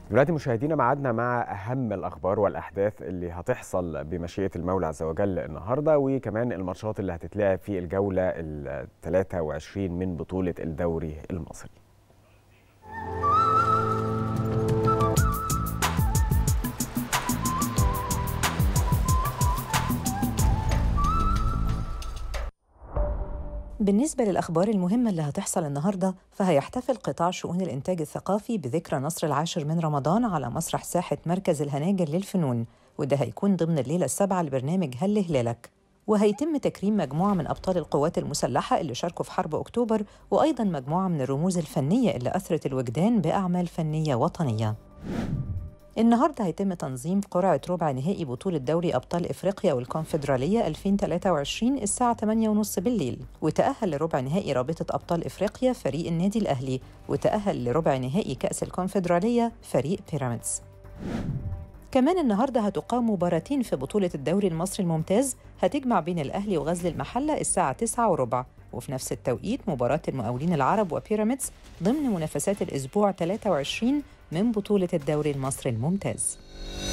دلوقتي مشاهدينا معادنا مع اهم الاخبار والاحداث اللي هتحصل بمشيئه المولى عز وجل النهارده وكمان الماتشات اللي هتتلعب في الجوله ال 23 من بطوله الدوري المصري. بالنسبة للأخبار المهمة اللي هتحصل النهاردة فهيحتفل قطاع شؤون الإنتاج الثقافي بذكرى نصر العاشر من رمضان على مسرح ساحة مركز الهناجر للفنون وده هيكون ضمن الليلة السابعة لبرنامج هل هلالك وهيتم تكريم مجموعة من أبطال القوات المسلحة اللي شاركوا في حرب أكتوبر وأيضا مجموعة من الرموز الفنية اللي أثرت الوجدان بأعمال فنية وطنية النهارده هيتم تنظيم قرعة ربع نهائي بطولة دوري أبطال إفريقيا والكونفدرالية 2023 الساعة 8:30 بالليل، وتأهل لربع نهائي رابطة أبطال إفريقيا فريق النادي الأهلي، وتأهل لربع نهائي كأس الكونفدرالية فريق بيراميدز. كمان النهارده هتقام مباراتين في بطولة الدوري المصري الممتاز هتجمع بين الأهلي وغزل المحلة الساعة 9 وربع وفي نفس التوقيت مباراة المقاولين العرب وبيراميدز ضمن منافسات الأسبوع 23 من بطولة الدوري المصري الممتاز